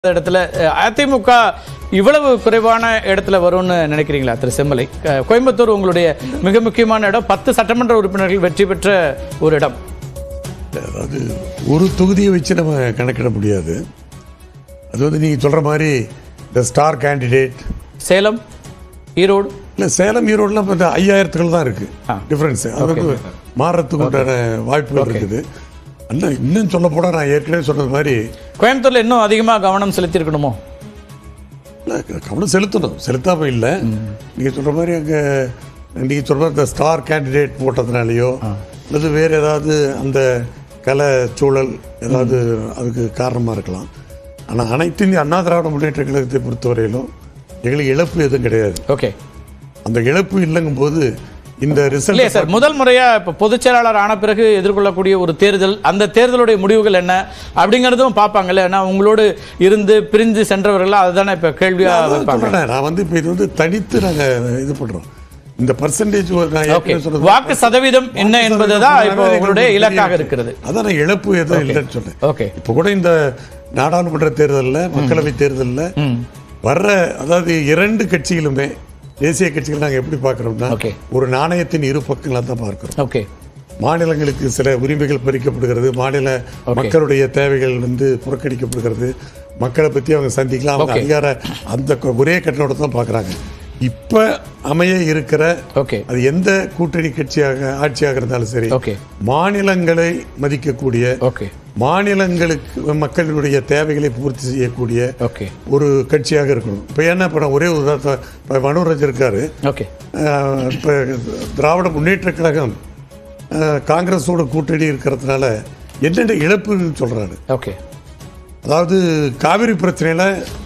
இடத்துல அஹ், அதிமுக இவ்வளவு குறைவான இடத்துல வரும்னு நினைக்கிறீங்களா திரு செம்மலை அஹ், கோயம்புத்தூர் உங்களுடைய மிக முக்கியமான இடம் பத்து சட்டமன்ற உறுப்பினர்கள் வெற்றி பெற்ற ஒரு இடம் அதாவது ஒரு தொகுதியை வச்சு நம்ம கணக்கிட முடியாது அது வந்து நீங்கள் சொல்கிற மாதிரி இந்த ஸ்டார் கேண்டிடேட் சேலம் ஈரோடு இல்லை சேலம் ஈரோடுலாம் இப்போ இந்த ஐயாயிரத்துக்குள்ள தான் இருக்குது ஆ. டிஃப்ரென்ஸ் அது வந்து மாறுறதுக்கு உண்டான வாய்ப்புகள் இருக்குது இன்னும் இன்னும் சொல்ல போனால் நான் ஏற்கனவே சொன்னது மாதிரி கோயம்புத்தூர்ல இன்னும் அதிகமா கவனம் செலுத்தியிருக்கணுமோ இல்ல, கவனம் செலுத்தணும் செலுத்தாம இல்லை நீங்கள் சொல்கிற மாதிரி அங்கே நீங்கள் சொல்கிற இந்த ஸ்டார் கேண்டிடேட் போட்டதுனாலையோ அல்லது வேறு ஏதாவது அந்த கலை சூழல் ஏதாவது அதுக்கு காரணமாக இருக்கலாம் ஆனால் அனைத்து இந்திய அண்ணா திராவிட முன்னேற்ற கழகத்தை பொறுத்தவரையிலும் எங்களுக்கு இழப்பு எதுவும் கிடையாது ஓகே அந்த இழப்பு இல்லைங்கும் போது இந்த இல்லையா ரிசல்ட் சார் முதல் முறையா இப்ப பொதுச் செயலாளர் ஆன பிறகு எதிர்கொள்ளக்கூடிய ஒரு தேர்தல் அந்த தேர்தலுடைய முடிவுகள் என்ன அப்படிங்கறதும் பார்ப்பாங்கல்ல ஏன்னா உங்களோடு இருந்து பிரிஞ்சு சென்றவர்கள் அதுதானே இப்ப கேள்வியா வைப்பாங்க சொல்கிறேன் நான் வந்து இப்போ இது வந்து தனித்து நாங்கள் இது பண்ணுறோம் இந்த பர்சன்டேஜ் நான் ஓகே ஏற்கனவே சொன்னது வாக்கு சதவீதம் என்ன என்பதுதான் இப்போ எங்களுக்கு உங்களுடைய பெரிய இலக்காக இலக்கு. இருக்கிறது அதான் நான் இழப்பு எதுவும் இல்லைன்னு சொன்னேன் ஓகே இப்போ கூட இந்த நாடாளுமன்ற தேர்தலில் மக்களவை தேர்தலில் ம் வர்ற அதாவது இரண்டு கட்சிகளுமே தேசிய கட்சிகள் நாங்கள் எப்படி பார்க்குறோம்னா Okay. ஒரு நாணயத்தின் இரு பக்கங்களாக தான் பார்க்குறோம் ஓகே மாநிலங்களுக்கு சில உரிமைகள் பறிக்கப்படுகிறது மாநில மக்களுடைய தேவைகள் வந்து புறக்கணிக்கப்படுகிறது மக்களை பற்றி அவங்க சந்திக்கலாம் அவங்க Okay. அதிகார அந்த கொ- ஒரே கட்டணோட தான் பார்க்குறாங்க இப்போ அமைய இருக்கிற ஓகே அது எந்த கூட்டணி கட்சியாக ஆட்சியாக இருந்தாலும் சரி ஓகே மாநிலங்களை மதிக்கக்கூடிய ஓகே மாநிலங்களுக்கு மக்களுடைய தேவைகளை பூர்த்தி செய்யக்கூடிய ஓகே ஒரு கட்சியாக இருக்கணும் இப்போ என்ன இப்போ நான் ஒரே உதாரணத்தை இப்போ மனோரஞ்சன் இருக்காரு ஓகே அஹ், இப்போ திராவிட முன்னேற்ற கழகம் அஹ், காங்கிரஸோட கூட்டணி இருக்கிறதுனால என்னென்ன இழப்புன்னு சொல்கிறாரு ஓகே அதாவது காவிரி பிரச்சனையில்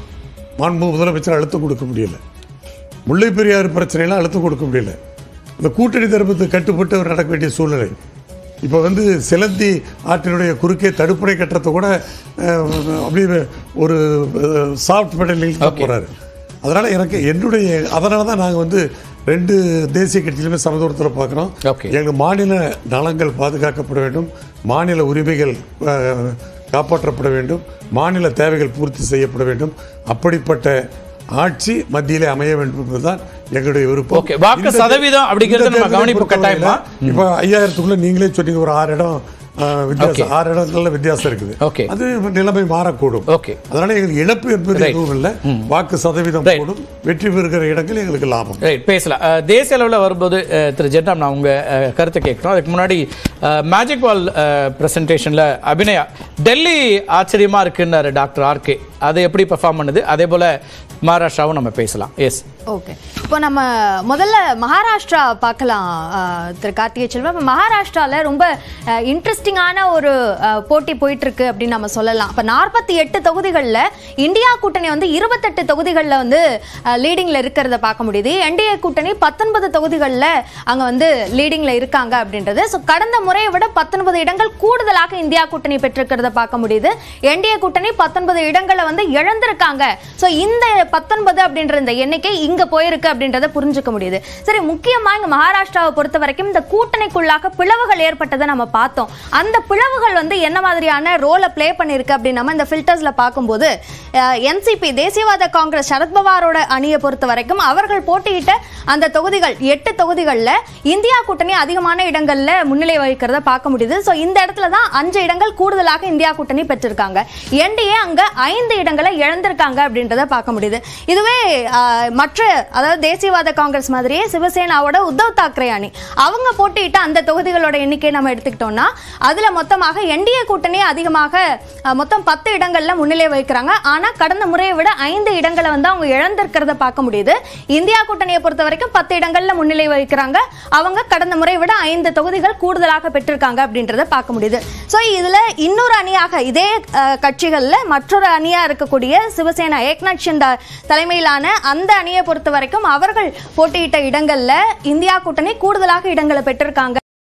மாண்பு முதலமைச்சர் அழுத்தம் கொடுக்க முடியல முல்லை பெரியாறு பிரச்சனையில் அழுத்தம் கொடுக்க முடியல இந்த கூட்டணி தரப்புக்கு கட்டுப்பட்டு அவர் நடக்க வேண்டிய சூழ்நிலை இப்போ வந்து சிலந்தி ஆற்றினுடைய குறுக்கே தடுப்பணை கட்டத்தை கூட அஹ், அப்படியே ஒரு சாஃப்ட் பெடலில் தான் போகிறாரு அதனால் எனக்கு என்னுடைய அதனால தான் நாங்கள் வந்து ரெண்டு தேசிய கட்சியிலுமே சமதூரத்தில் பார்க்குறோம் Okay. எங்கள் மாநில நலங்கள் பாதுகாக்கப்பட வேண்டும் மாநில உரிமைகள் அஹ், காப்பாற்றப்பட வேண்டும் மாநில தேவைகள் பூர்த்தி செய்யப்பட வேண்டும் அப்படிப்பட்ட ஆட்சி மத்தியிலே அமைய வேண்டும் என்பதுதான் எங்களுடைய விருப்பம் Okay. வாக்கு இந்த தே- சதவீதம் அப்படிங்கிறது இந்த நம்ம தேர்தலை கவனிப்பு பொறுத்தவரையில கட்டாயமா? இப்போ ஐயாயிரத்துக்குள்ள நீங்களே சொன்னீங்க ஒரு ஆறு இடம் அஹ், வித்தியாசம் ஆறு இடங்கள்ல வித்தியாசம் இருக்குது Okay. அது நிலைமை மாறக்கூடும் ஓகே அதனால எங்களுக்கு இழப்பு என்பது Right. எதுவும் இல்லை வாக்கு சதவீதம் Right. கூடும் வெற்றி பெறுகிற இடங்கள் எங்களுக்கு லாபம் ரைட் பேசலாம் அஹ், தேசிய அளவில் வரும்போது அஹ், திரு ஜெட்ராம் நான் உங்க அஹ், கருத்தை கேட்குறோம் அதுக்கு முன்னாடி மேஜிக் வால் பிரசன்டேஷனில் அபிநயா டெல்லி ஆச்சரியமா இருக்குன்னாரு டாக்டர் ஆர்கே அது எப்படி பெர்ஃபார்ம் பண்ணுது அதே போல மகாராஷ்டிராவும் நம்ம பேசலாம் எஸ் ஓகே இப்போ நம்ம முதல்ல மகாராஷ்டிரா பார்க்கலாம் அஹ், திரு கார்த்திகை செல்வம் இப்போ மகாராஷ்டிரால ரொம்ப இன்ட்ரெஸ்டிங்கான ஒரு அஹ், போட்டி போயிட்டு இருக்கு அப்படின்னு நம்ம சொல்லலாம் இப்போ நாற்பத்தி எட்டு தொகுதிகளில் இந்தியா கூட்டணி வந்து இருபத்தெட்டு தொகுதிகளில் வந்து லீடிங்ல இருக்கிறத பார்க்க முடியுது என்டிஏ கூட்டணி பத்தொன்பது தொகுதிகளில் அங்க வந்து லீடிங்ல இருக்காங்க அப்படின்றது ஸோ கடந்த முறையை விட பத்தொன்பது இடங்கள் கூடுதலாக இந்தியா கூட்டணி பெற்றிருக்கிறத பார்க்க முடியுது என்டிஏ கூட்டணி பத்தொன்பது இடங்களை வந்து இழந்திருக்காங்க ஸோ இந்த பத்தொன்பது அப்படின்ற இந்த எண்ணிக்கை இங்க போயிருக்கு அப்படின்றத புரிஞ்சுக்க முடியுது சரி முக்கியமா இங்க மகாராஷ்டிராவை பொறுத்த வரைக்கும் இந்த கூட்டணிக்குள்ளாக பிளவுகள் ஏற்பட்டதை நம்ம பார்த்தோம் அந்த பிளவுகள் வந்து என்ன மாதிரியான ரோலை ப்ளே பண்ணிருக்கு அப்படின்னு நம்ம இந்த ஃபில்டர்ஸ்ல பார்க்கும்போது என்சிபி தேசியவாத காங்கிரஸ் சரத்பவாரோட அணியை பொறுத்த வரைக்கும் அவர்கள் போட்டியிட்ட அந்த தொகுதிகள் எட்டு தொகுதிகளில் இந்தியா கூட்டணி அதிகமான இடங்கள்ல முன்னிலை வகிக்கிறத பார்க்க முடியுது ஸோ இந்த இடத்துல தான் அஞ்சு இடங்கள் கூடுதலாக இந்தியா கூட்டணி பெற்றிருக்காங்க என்டிஏ அங்க ஐந்து இடங்களை இழந்திருக்காங்க அப்படின்றத பார்க்க முடியுது இதுவே ஆஹ், மற்ற அதாவது தேசியவாத காங்கிரஸ் மாதிரியே சிவசேனாவோட உத்தவ் தாக்கரே அணி அவங்க போட்டியிட்ட அந்த தொகுதிகளோட எண்ணிக்கை நம்ம எடுத்துக்கிட்டோம்னா அதுல மொத்தமாக என்டிஏ கூட்டணி அதிகமாக ஆஹ், மொத்தம் பத்து இடங்கள்ல முன்னிலை வகிக்கிறாங்க ஆனா கடந்த முறையை விட ஐந்து இடங்களை வந்து அவங்க இழந்திருக்கிறத பார்க்க முடியுது இந்தியா கூட்டணியை பொறுத்த வரைக்கும் பத்து இடங்கள்ல முன்னிலை வகிக்கிறாங்க அவங்க கடந்த முறை விட ஐந்து தொகுதிகள் கூடுதலாக பெற்றிருக்காங்க அப்படின்றத பார்க்க முடியுது ஸோ இதுல இன்னொரு அணியாக இதே அஹ், கட்சிகள்ல மற்றொரு அணியா இருக்கக்கூடிய சிவசேனா ஏக்நாத் ஷிண்டே தலைமையிலான அந்த அணியை பொறுத்த வரைக்கும் அவர்கள் போட்டியிட்ட இடங்கள்ல இந்தியா கூட்டணி கூடுதலாக இடங்களை பெற்றிருக்காங்க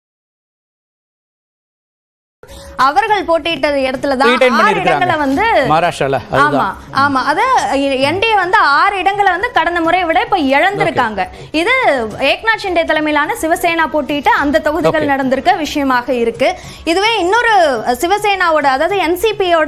அவர்கள் போட்டியிட்ட இடத்துல தான் ரீடைன் ஆறு இடங்களை வந்து பண்ணிருக்காங்க மகாராஷ்டிரால ஆமா அதுதான் ஆமா அது என்டிஏ வந்து ஆறு இடங்களை வந்து கடந்த முறையை விட இப்ப இழந்திருக்காங்க இது ஏக்நாத் ஷிண்டே தலைமையிலான சிவசேனா போட்டியிட்ட அந்த தொகுதிகள் Okay. நடந்திருக்க விஷயமாக இருக்கு இதுவே இன்னொரு சிவசேனாவோட அதாவது என்சிபியோட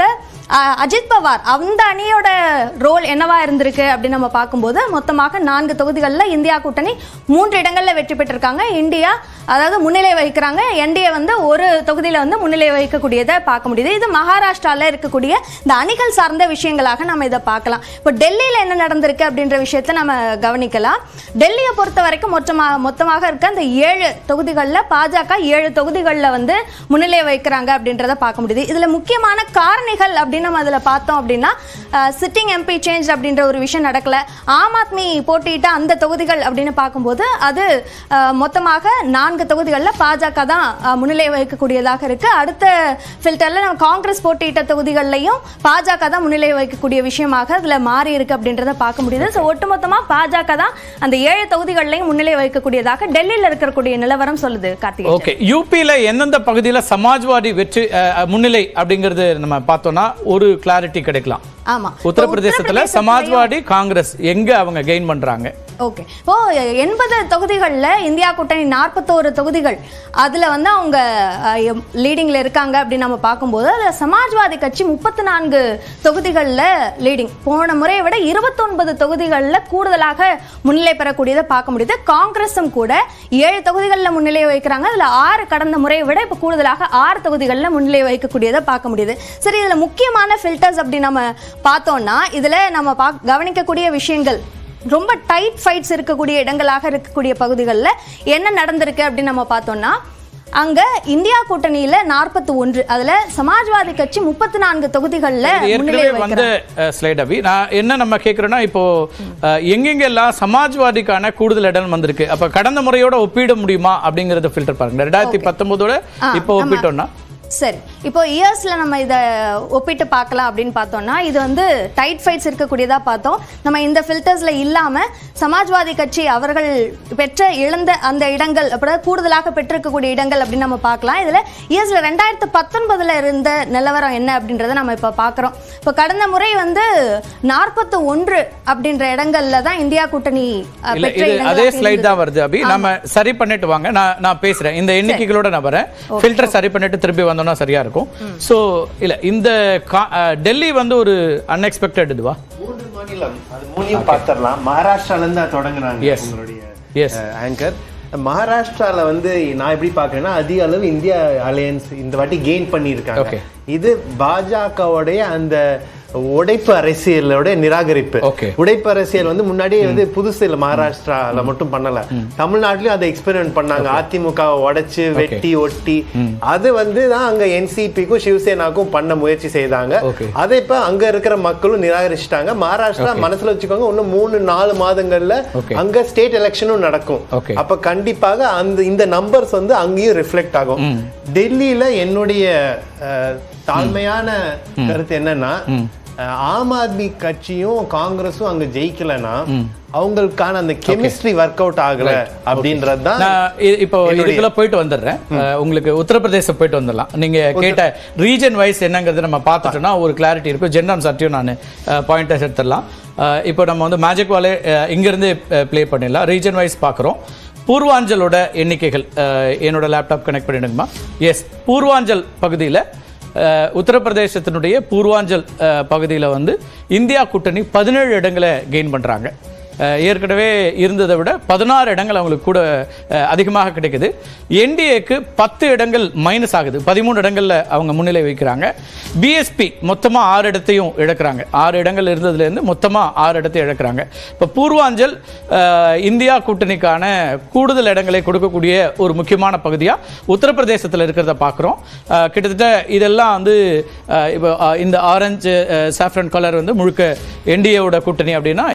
அஹ், அஜித் பவார் அந்த அணியோட ரோல் என்னவா இருந்திருக்கு அப்படின்னு நம்ம பார்க்கும்போது மொத்தமாக நான்கு தொகுதிகளில் இந்தியா கூட்டணி மூன்று இடங்கள்ல வெற்றி பெற்றிருக்காங்க இந்தியா அதாவது முன்னிலை வகிக்கிறாங்க என்டிஏ வந்து ஒரு தொகுதியில வந்து முன்னிலை வகிக்கக்கூடியதை பார்க்க முடியுது இது மகாராஷ்டிரால இருக்கக்கூடிய இந்த அணிகள் சார்ந்த விஷயங்களாக நம்ம இதை பார்க்கலாம் இப்போ டெல்லியில என்ன நடந்திருக்கு அப்படின்ற விஷயத்தை நம்ம கவனிக்கலாம் டெல்லியை பொறுத்த வரைக்கும் மொத்தமாக மொத்தமாக இருக்க அந்த ஏழு தொகுதிகளில் பாஜக ஏழு தொகுதிகளில் வந்து முன்னிலை வைக்கிறாங்க அப்படின்றத பார்க்க முடியுது இதுல முக்கியமான காரணிகள் அப்படின்னு நம்ம அதில் பார்த்தோம் அப்படின்னா சிட்டிங் எம்பி சேஞ்ச் அப்படின்ற ஒரு விஷயம் நடக்கல ஆம் ஆத்மி போட்டியிட்ட அந்த தொகுதிகள் அப்படின்னு பார்க்கும்போது அது அஹ், மொத்தமாக நான்கு தொகுதிகளில் பாஜக தான் அஹ், முன்னிலை வகிக்கக்கூடியதாக இருக்கு அடுத்த ஃபில்டர்ல நம்ம காங்கிரஸ் போட்டியிட்ட தொகுதிகள்லையும் பாஜக தான் முன்னிலை வகிக்கக்கூடிய விஷயமாக அதுல மாறி இருக்கு அப்படின்றத பார்க்க முடியுது ஸோ ஒட்டுமொத்தமா பாஜக தான் அந்த ஏழு தொகுதிகள்லையும் முன்னிலை வகிக்கக்கூடியதாக டெல்லியில் இருக்கக்கூடிய நிலவரம் சொல்லுது கார்த்திகை ஓகே யூபியில் எந்தெந்த பகுதியில சமாஜ்வாடி வெற்றி அஹ், அஹ், முன்னிலை அப்படிங்கிறது நம்ம பார்த்தோம்னா ஒரு கிளாரிட்டி கிடைக்கலாம் ஆமா உத்தரப்பிரதேசத்துல சமாஜ்வாடி காங்கிரஸ் எங்க அவங்க கெயின் பண்றாங்க ஓகே இப்போ எண்பது தொகுதிகளில் இந்தியா கூட்டணி நாற்பத்தோரு தொகுதிகள் அதில் வந்து அவங்க லீடிங்கில் இருக்காங்க அப்படின்னு நம்ம பார்க்கும்போது அதில் சமாஜ்வாதி கட்சி முப்பத்தி நான்கு தொகுதிகளில் லீடிங் போன முறையை விட இருபத்தொன்பது தொகுதிகளில் கூடுதலாக முன்னிலை பெறக்கூடியதை பார்க்க முடியுது காங்கிரஸும் கூட ஏழு தொகுதிகளில் முன்னிலை வைக்கிறாங்க அதில் ஆறு கடந்த முறையை விட இப்போ கூடுதலாக ஆறு தொகுதிகளில் முன்னிலை வைக்கக்கூடியதை பார்க்க முடியுது சரி இதில் முக்கியமான ஃபில்டர்ஸ் அப்படி நம்ம பார்த்தோம்னா இதில் நம்ம பா கவனிக்கக்கூடிய விஷயங்கள் ரொம்ப டைட் ஃபைட்ஸ் இருக்கக்கூடிய இடங்களாக இருக்கக்கூடிய பகுதிகளில் என்ன நடந்திருக்கு அப்படின்னு நம்ம பார்த்தோம்னா அங்க இந்தியா கூட்டணியில நாற்பத்தி ஒன்று அதுல சமாஜ்வாதி கட்சி முப்பத்தி நான்கு தொகுதிகளில் இது முன்னிலை ஏற்கனவே வந்த வைக்கிறாங்க ஸ்லைட் அபி நான் என்ன நம்ம கேட்குறோன்னா இப்போ அஹ், எங்கெங்கெல்லாம் சமாஜ்வாதிக்கான கூடுதல் இடம் வந்திருக்கு அப்ப கடந்த முறையோட ஒப்பிட முடியுமா அப்படிங்கறத ஃபில்டர் பாருங்க ரெண்டாயிரத்தி பத்தொன்பதோட ஆ, இப்போ நம்ம- ஒப்பிட்டோம்னா சரி இப்போ இயர்ஸ்ல நம்ம இதை ஒப்பிட்டு பார்க்கலாம் அப்படின்னு பார்த்தோம்னா இது வந்து டைட் ஃபைட்ஸ் இருக்கக்கூடியதா பார்த்தோம் நம்ம இந்த ஃபில்டர்ஸ்ல இல்லாம சமாஜ்வாதி கட்சி அவர்கள் பெற்ற இழந்த அந்த இடங்கள் அப்புறம் கூடுதலாக பெற்றிருக்கக்கூடிய இடங்கள் அப்படின்னு நம்ம பார்க்கலாம் இதுல இயர்ஸ்ல ரெண்டாயிரத்து பத்தொன்பதுல இருந்த நிலவரம் என்ன அப்படின்றத நம்ம இப்போ பார்க்குறோம் இப்போ கடந்த முறை வந்து நாற்பத்து ஒன்று அப்படின்ற இடங்கள்ல தான் இந்தியா கூட்டணி அஹ், இல்ல பெற்ற இது இடங்களாக அதே ஸ்லைட் இருந்தது. தான் வருது அபி நம்ம சரி பண்ணிட்டு வாங்க நான் நான் பேசுறேன் இந்த எண்ணிக்கைகளோட நான் வரேன் ஃபில்டர் சரி பண்ணிட்டு திருப்பி வந்தோம்னா சரியா இருக்கும் சோ இல்ல இந்த கா- அஹ், டெல்லி வந்து ஒரு அன்எக்ஸ்பெக்டட் இதுவா மூன்று மாநிலம் அது மூணையும் பார்த்துடலாம் மகாராஷ்டிரால இருந்து தான் தொடங்குறாங்க Yes. உங்களுடைய Yes. ஆங்கர் மகாராஷ்டிரால வந்து நான் எப்படி பார்க்கறேன்னா அதிக அளவு இந்தியா அலையன்ஸ் இந்த வாட்டி கெயின் பண்ணியிருக்காங்க Okay. இது பாஜகவுடைய அந்த உடைப்பு அரசியலோட நிராகரிப்பு Okay. உடைப்பு அரசியல் வந்து முன்னாடியே வந்து புதுசு இல்ல மகாராஷ்டிரால மட்டும் பண்ணல தமிழ்நாட்டிலயும் அதை எக்ஸ்பெரிமெண்ட் பண்ணாங்க அதிமுக உடைச்சு வெட்டி ஒட்டி அது வந்து தான் அங்க என்சிபிக்கும் சிவசேனாக்கும் பண்ண முயற்சி செய்தாங்க Okay. அதை இப்ப அங்க இருக்கிற மக்களும் நிராகரிச்சிட்டாங்க மகாராஷ்டிரா மனசுல வச்சுக்கோங்க இன்னும் மூணு நாலு மாதங்கள்ல Okay. அங்க ஸ்டேட் எலெக்ஷனும் நடக்கும் Okay. அப்ப கண்டிப்பாக அந்த இந்த நம்பர்ஸ் வந்து அங்கேயும் ரிஃப்ளெக்ட் ஆகும் டெல்லியில என்னுடைய அஹ், தாழ்மையான கருத்து என்னன்னா அஹ், ஆம் ஆத்மி கட்சியும் காங்கிரஸும் அங்க ஜெயிக்கலன்னா அவங்களுக்கான அந்த கெமிஸ்ட்ரி ஒர்க் அவுட் ஆகல அப்படின்றது தான் நான் இ- இப்போ இதுக்குள்ள போயிட்டு வந்துடுறேன் அஹ், உங்களுக்கு உத்தரப்பிரதேசம் போயிட்டு வந்துடலாம் நீங்க கேட்ட ரீஜன் வைஸ் என்னங்கிறது நம்ம பார்த்துட்டோம்னா ஒரு கிளாரிட்டி இருக்கும் ஜென்ரம் சர்ட்டியும் நான் பாயிண்டர்ஸ் எடுத்துடலாம் அஹ், இப்போ நம்ம வந்து மேஜிக் வாலே அஹ், இங்கிருந்து ப்ளே பண்ணிடலாம் ரீஜன் வைஸ் பார்க்குறோம் பூர்வாஞ்சலோட எண்ணிக்கைகள் அஹ், என்னோட லேப்டாப் கனெக்ட் பண்ணிடுங்கம்மா எஸ் பூர்வாஞ்சல் பகுதியில் உத்தரப்பிரதேசத்தினுடைய பூர்வாஞ்சல் பகுதியில் வந்து இந்தியா கூட்டணி பதினேழு இடங்களை கெயின் பண்ணுறாங்க அஹ் ஏற்கனவே இருந்ததை விட பதினாறு இடங்கள் அவங்களுக்கு கூட அஹ், அதிகமாக கிடைக்குது என்டிஏக்கு பத்து இடங்கள் மைனஸ் ஆகுது பதிமூணு இடங்கள்ல அவங்க முன்னிலை வைக்கிறாங்க பிஎஸ்பி மொத்தமா ஆறு இடத்தையும் இழக்கிறாங்க ஆறு இடங்கள் இருந்ததுலேருந்து மொத்தமா ஆறு இடத்தை இழக்கிறாங்க இப்போ பூர்வாஞ்சல் அஹ், இந்தியா கூட்டணிக்கான கூடுதல் இடங்களை கொடுக்கக்கூடிய ஒரு முக்கியமான பகுதியா உத்தரப்பிரதேசத்தில் இருக்கிறத பார்க்குறோம் கிட்டத்தட்ட இதெல்லாம் வந்து அஹ், இப்போ அஹ், இந்த ஆரஞ்சு சாஃப்ரன் கலர் வந்து முழுக்க என்டிஏவோட கூட்டணி அப்படின்னா